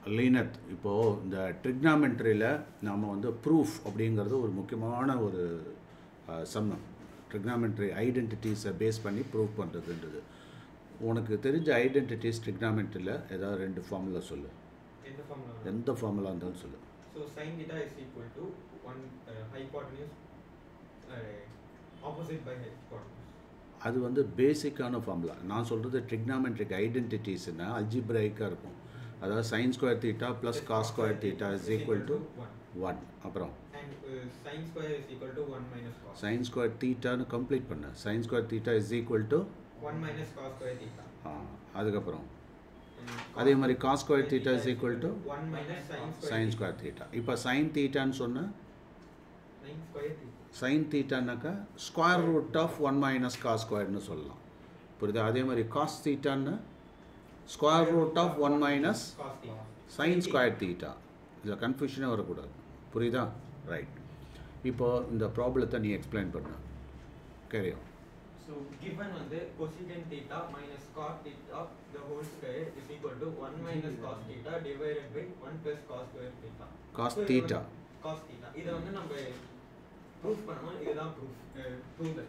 லீனத் இப்போது இந்த ட்ரிக்னாமெண்ட்ரியில் நாம் வந்து ப்ரூஃப் அப்படிங்கிறது ஒரு முக்கியமான ஒரு சம்மம் ட்ரிக்னாமெண்ட்ரி ஐடென்டிட்டிஸை பேஸ் பண்ணி ப்ரூஃப் பண்ணுறதுன்றது உனக்கு தெரிஞ்ச ஐடென்டிட்டிஸ் ட்ரிக்னாமெண்ட்ரியில் ஏதாவது ரெண்டு ஃபார்முலா சொல்லு எந்த ஃபார்முலா எந்த ஃபார்முலா இருந்தாலும் சொல்லு so sine theta is equal to one hypotenuse opposite by hypotenuse அது வந்து பேசிக்கான ஃபார்முலா நான் சொல்கிறது ட்ரிக்னாமெட்ரிக் ஐடென்டிட்டிஸ்னா அல்ஜிப்ரைக்காக இருக்கும் அதாவது sine square theta plus cos square theta is equal to one one அப்புறம் and sine square is equal to one minus cos sine square தீட்டான்னு கம்ப்ளீட் பண்ண sine square theta is equal to one minus cos square theta அதுக்கப்புறம் அதே மாதிரி cos square theta is equal to one minus sine sine square theta இப்போ sine தீட்டான்னு சொன்னால் sine square theta sine தீட்டானாக்கா square root of one minus cos ஸ்கொயர்னு சொல்லலாம் புரியுதா அதே மாதிரி காஸ் தீட்டான்னு square root of one minus cos theta sine square theta இதில் கன்ஃபியூஷனே வரக்கூடாது புரியுதா ரைட் இப்போ இந்த ப்ராப்ளத்தை நீ எக்ஸ்பிளைன் பண்ண கேரியம் So given வந்து cosecant theta minus cot theta the whole square is equal to 1 minus cos theta divided by 1 plus cos square theta. Cos So இது theta. வந்து cos theta. இதை வந்து நம்ம ப்ரூஃப் பண்ணணும் இதுதான் proof prove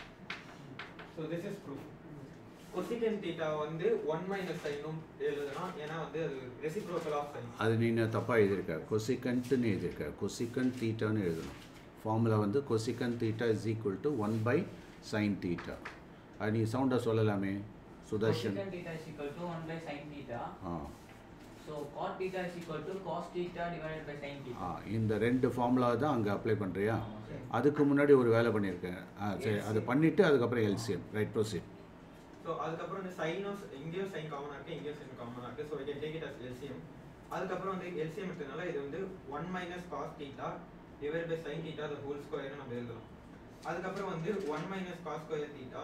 so this is proof cosecant theta வந்து 1 minus சைனும் எழுதலாம் ஏன்னா வந்து அது reciprocal ஆஃப் சைன் அது நீ தப்பாக எழுதியிருக்க கொசிகண்ட்டுன்னு எழுதியிருக்க கொசிகன் தீட்டான்னு எழுதணும் ஃபார்முலா வந்து cosecant theta is equal to one by sine theta அது நீ சவுண்டாக சொல்லலாமே Sudarshan Cosecant theta is equal to 1 by sin theta. Ah So cot theta is equal to cos theta divided by sin theta. ஆ இந்த ரெண்டு formula தான் அங்கே apply பண்ணுறியா ஆமா sir. அதுக்கு முன்னாடி ஒரு வேலை பண்ணியிருக்கேன் ஆ சரி அது பண்ணிவிட்டு அதுக்கப்புறம் எல்சிஎம் ரைட் ப்ரோசீட் ஸோ அதுக்கப்புறம் வந்து சைனும் இங்கேயும் சைன் காமனாக இருக்குது இங்கேயும் சைன் காமனாக இருக்குது so we can take it as LCM அதுக்கப்புறம் வந்து எல்சிஎம் எடுத்ததுனால இது வந்து one minus cos theta divide by sine theta the whole ஸ்கொயர்னு நம்ம எழுதலாம் அதுக்கப்புறம் வந்து one minus cos square theta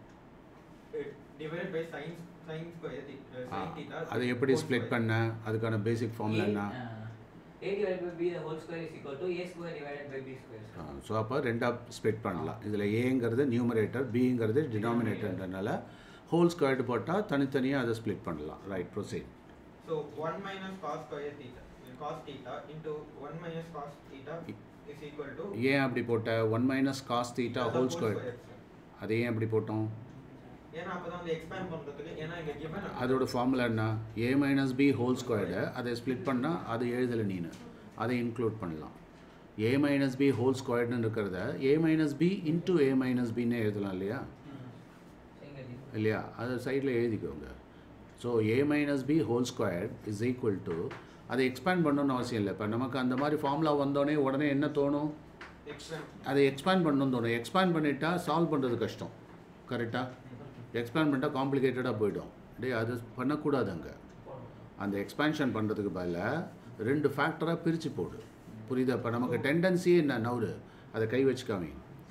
divide by sine sine square sine theta அதை எப்படி ஸ்ப்ளிட் பண்ண அதுக்கான பேசிக் ஃபார்முலா என்ன A, uh, a divided by b the whole square is equal to a square divided by b square. sir. So அப்போ ரெண்டாக split பண்ணலாம் இதில் ஏங்கிறது நியூமரேட்டர் பிங்கிறது டினாமினேட்டர்ன்றனால ஹோல் ஸ்கொயர்டு போட்டால் தனித்தனியாக அதை ஸ்ப்ளிட் பண்ணலாம் right proceed so one minus cos square theta cos theta into one minus cos theta is equal to ஏன் அப்படி போட்ட one minus cos theta whole square அது ஏன் அப்படி போட்டோம் ஏன்னா அப்பதான் வந்து எக்ஸ்பேண்ட் பண்றதுக்கு ஏன்னா இங்க given அதோட ஃபார்முலா என்ன A minus B whole squared அதை ஸ்ப்ளிட் பண்ணால் அது எழுதலை நீனு அதை இன்க்ளூட் பண்ணலாம் ஏ மைனஸ் பி ஹோல் ஸ்கொயர்டுன்னு இருக்கிறத A minus B into A minus பின்னு எழுதலாம் இல்லையா Single digit. இல்லையா அது சைடில் எழுதிக்கோங்க so A minus B whole square is equal to அதை எக்ஸ்பேண்ட் பண்ணணும்னு அவசியம் இல்லை இப்போ நமக்கு அந்த மாதிரி ஃபார்முலா வந்தோடனே உடனே என்ன தோணும் எக்ஸ்பேண்ட் அதை எக்ஸ்பேண்ட் பண்ணணும்னு தோணும் எக்ஸ்பேண்ட் பண்ணிட்டா சால்வ் பண்ணுறது கஷ்டம் கரெக்டாக எக்ஸ்பேண்ட் பண்ணிட்டா காம்ப்ளிகேட்டடாக போயிடும் டேய் அது பண்ணக்கூடாது அங்கே அந்த எக்ஸ்பேன்ஷன் பண்ணுறதுக்கு பதிலாக ரெண்டு ஃபேக்டராக பிரித்து போடு புரியுதா இப்போ நமக்கு டெண்டன்சியே என்ன நவுரு அதை கை வச்சுக்காமி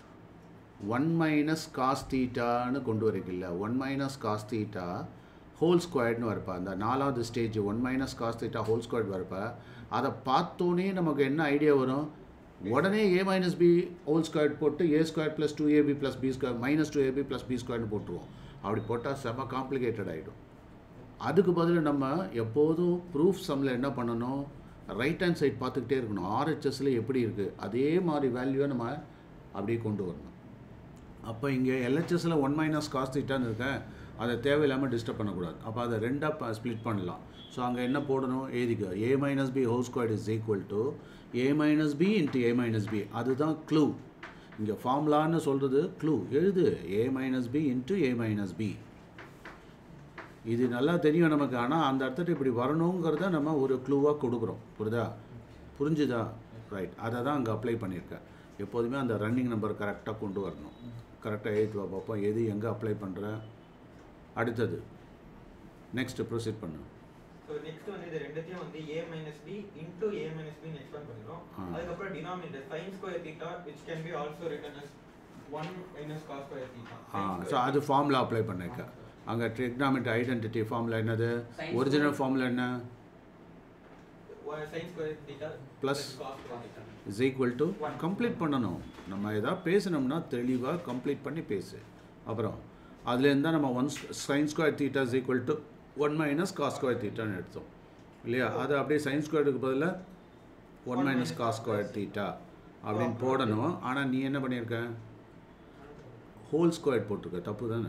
ஒன் மைனஸ் காஸ் தீட்டான்னு கொண்டு வரக்கில்ல one minus cos theta whole ஸ்கொயர்ட்னு வரப்பா அந்த நாலாவது stage one minus cos theta whole squared வரப்ப அதை பார்த்தோன்னே நமக்கு என்ன ஐடியா வரும் உடனே A minus B whole squared போட்டு A square plus two AB plus B square minus two AB plus B ஸ்கொயர்னு போட்டுருவோம் அப்படி போட்டால் செம காம்ப்ளிகேட்டட் ஆகிடும் அதுக்கு பதில் நம்ம எப்போதும் ப்ரூஃப் சம்மில் என்ன பண்ணணும் ரைட் ஹேண்ட் சைட் பார்த்துக்கிட்டே இருக்கணும் ஆர்ஹெச்எஸ்ல எப்படி இருக்குது அதே மாதிரி வேல்யூவை நம்ம அப்படியே கொண்டு வரணும் அப்போ இங்கே எல்ஹெச்எஸில் ஒன் மைனஸ் காஸ் தீட்டான்னு இருக்கேன் அதை தேவையில்லாமல் டிஸ்டர்ப் பண்ணக்கூடாது அப்போ அதை ரெண்டாக ஸ்ப்ளிட் பண்ணலாம் ஸோ அங்கே என்ன போடணும் ஏதிக்க A minus B whole square is equal to A minus B into A minus B அதுதான் க்ளூ இங்கே ஃபார்முலான்னு சொல்கிறது க்ளூ எழுது A minus B into A minus B இது நல்லா தெரியும் நமக்கு ஆனால் அந்த அர்த்தத்தை இப்படி வரணுங்கிறத நம்ம ஒரு க்ளூவாக கொடுக்குறோம் புரியுதா புரிஞ்சுதா ரைட் அதை தான் அங்கே அப்ளை பண்ணியிருக்கேன் எப்போதுமே அந்த ரன்னிங் நம்பர் கரெக்டாக கொண்டு வரணும் கரெக்டாக எழுத்து வா பார்ப்போம் எது எங்கே அப்ளை பண்ணுற அடுத்தது நெக்ஸ்ட் ப்ரொசீட் பண்ணு ஸோ நெக்ஸ்ட் வந்து இது ரெண்டுத்தையும் வந்து A minus B into A minus பின்னு எக்ஸ்பேண்ட் பண்ணிடும் ஆ. அதுக்கப்புறம் denominator sine square theta which can be also written as one minus cos square theta ah so அது ஃபார்முலா அப்ளை பண்ணிருக்க அங்கே ட்ரிக்னாமெண்ட் ஐடென்டிட்டி ஃபார்முலா என்னது Sin ஒரிஜினல் square. ஃபார்முலா என்ன sine square theta Plus. Cos square theta is equal to complete பண்ணணும் நம்ம எதாவது பேசணும்னா தெளிவாக கம்ப்ளீட் பண்ணி பேசு அப்புறம் அதுலேருந்து தான் நம்ம one sine square theta is equal to one minus cos square தீட்டான்னு எடுத்தோம் இல்லையா அது அப்படியே சைன் ஸ்கொயருக்கு பதிலாக one One minus minus cos cos square theta அப்படின்னு ஆ, போடணும் ஆனால் நீ என்ன பண்ணியிருக்க ஹோல் ஸ்கொயர் போட்டிருக்க தப்பு தானே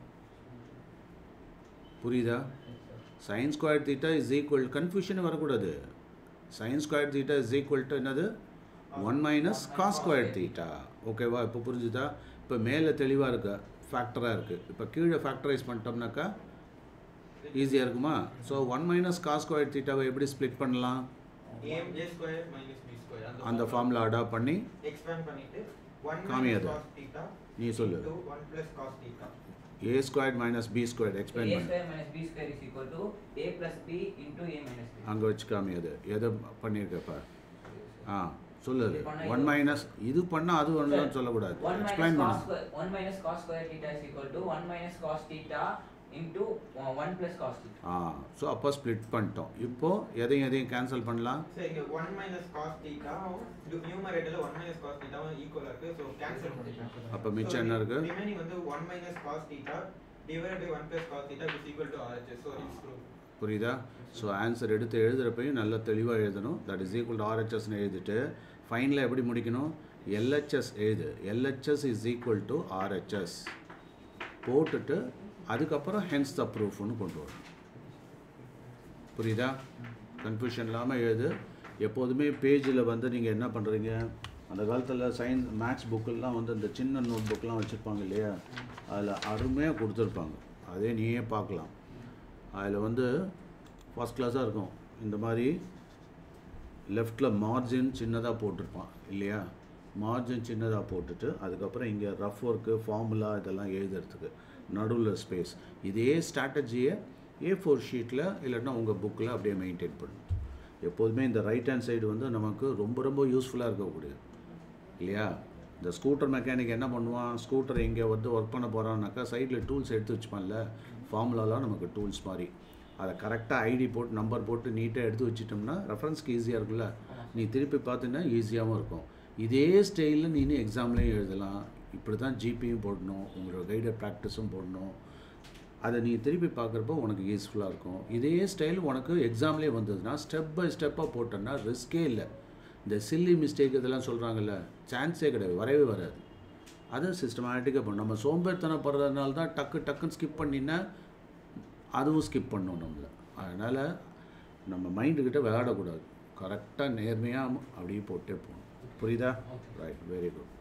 புரியுதா sine square theta is equal confusion வரக்கூடாது sine square theta is equal to என்னது one minus cos square theta ஓகேவா இப்போ புரிஞ்சுதா இப்போ மேலே தெளிவாக இருக்கு ஃபேக்டராக இருக்குது இப்போ கீழே ஃபேக்டரைஸ் பண்ணிட்டோம்னாக்கா ஈஸியாக இருக்குமா so one minus cos square தீட்டாவை எப்படி ஸ்ப்ளிட் பண்ணலாம் A A square minus B square அந்த ஃபார்முலா அடாப்ட் பண்ணி எக்ஸ்பேண்ட் பண்ணிட்டு ஒன் காமி மைனஸ் அது. காஸ் தீட்டா நீ சொல்லு into one plus cos theta A square minus B square So explain a பண்ணு square minus b square is equal to a plus b into a minus b. அங்கே வச்சு காமி அது எதை பண்ணியிருக்கப்ப ஆ சொல்லு அது இது பண்ணா ஒன் இது- மைனஸ் இது பண்ணால் அது ஒன்றும் சொல்லக்கூடாது 1 minus எக்ஸ்பிளைன் cos பண்ணு square 1 minus cos square theta is equal to 1 minus cos theta into uh, 1 plus cos theta. Ah so அப்போ ஸ்ப்ளிட் பண்ணிட்டோம் இப்போது எதையும் எதையும் கேன்சல் பண்ணலாம் சரி இங்க ஒன் மைனஸ் காஸ் தீட்டாவும் நியூமரேட்டர்ல ஒன் மைனஸ் காஸ் தீட்டாவும் ஈக்குவலா இருக்கு ஸோ கேன்சல் பண்ணிக்கலாம் அப்போ மிச்சம் என்ன இருக்குது ரிமைனிங் வந்து one minus cos theta divide by one plus cos theta is equal to RHS so it's true புரியுதா ஸோ ஆன்சர் எடுத்து எழுதுகிறப்பையும் நல்லா தெளிவாக எழுதணும் தட் இஸ் ஈக்குவல் டு ஆர்ஹெச்எஸ்னு எழுதிட்டு ஃபைனலாக எப்படி முடிக்கணும் எல்ஹெச்எஸ் எழுது LHS is equal to RHS போட்டுட்டு அதுக்கப்புறம் ஹென்ஸ் த ப்ரூஃப்னு கொண்டு வரணும் புரியுதா கன்ஃபியூஷன் இல்லாமல் எழுது எப்போதுமே பேஜில் வந்து நீங்கள் என்ன பண்ணுறீங்க அந்த காலத்தில் சயின்ஸ் மேக்ஸ் புக்கெல்லாம் வந்து இந்த சின்ன நோட் புக்கெலாம் வச்சுருப்பாங்க இல்லையா அதில் அருமையாக கொடுத்துருப்பாங்க அதே நீயே பார்க்கலாம் அதில் வந்து ஃபஸ்ட் கிளாஸாக இருக்கும் இந்த மாதிரி லெஃப்டில் மார்ஜின் சின்னதாக போட்டிருப்பான் இல்லையா மார்ஜின் சின்னதாக போட்டுட்டு அதுக்கப்புறம் இங்கே ரஃப் ஒர்க்கு ஃபார்முலா இதெல்லாம் எழுதுறதுக்கு நடுவில் ஸ்பேஸ் இதே ஸ்ட்ராட்டஜியை ஏ ஃபோர் ஷீட்டில் இல்லைன்னா உங்கள் புக்கில் அப்படியே மெயின்டைன் பண்ணணும் எப்போதுமே இந்த ரைட் ஹேண்ட் சைடு வந்து நமக்கு ரொம்ப ரொம்ப யூஸ்ஃபுல்லாக இருக்கக்கூடியது இல்லையா இந்த ஸ்கூட்டர் மெக்கானிக் என்ன பண்ணுவான் ஸ்கூட்டர் இங்கே வந்து ஒர்க் பண்ண போகிறான்னாக்கா சைடில் டூல்ஸ் எடுத்து வச்சுப்பான்ல ஃபார்முலாலாம் நமக்கு டூல்ஸ் மாதிரி அதை கரெக்டாக ஐடி போட்டு நம்பர் போட்டு நீட்டாக எடுத்து வச்சிட்டோம்னா ரெஃபரன்ஸ்க்கு ஈஸியாக இருக்குல்ல நீ திருப்பி பார்த்தீங்கன்னா ஈஸியாகவும் இருக்கும் இதே ஸ்டைலில் நீ எக்ஸாம்லேயும் எழுதலாம் இப்படி தான் ஜிபியும் போடணும் உங்களோட கைடட் ப்ராக்டிஸும் போடணும் அதை நீ திருப்பி பார்க்குறப்போ உனக்கு யூஸ்ஃபுல்லாக இருக்கும் இதே ஸ்டைல் உனக்கு எக்ஸாம்லேயே வந்ததுன்னா ஸ்டெப் பை ஸ்டெப்பாக போட்டோன்னா ரிஸ்கே இல்லை இந்த சில்லி மிஸ்டேக் இதெல்லாம் சொல்கிறாங்கல்ல சான்ஸே கிடையாது வரவே வராது அதை சிஸ்டமேட்டிக்காக பண்ணும் நம்ம சோம்பேறித்தனப்படுறதுனால தான் டக்கு டக்குன்னு ஸ்கிப் பண்ணினா அதுவும் ஸ்கிப் பண்ணும் நம்மளை அதனால் நம்ம மைண்டுக்கிட்ட விளையாடக்கூடாது கரெக்டாக நேர்மையாக அப்படியே போட்டே போகணும் புரியுதா ரைட் வெரி குட்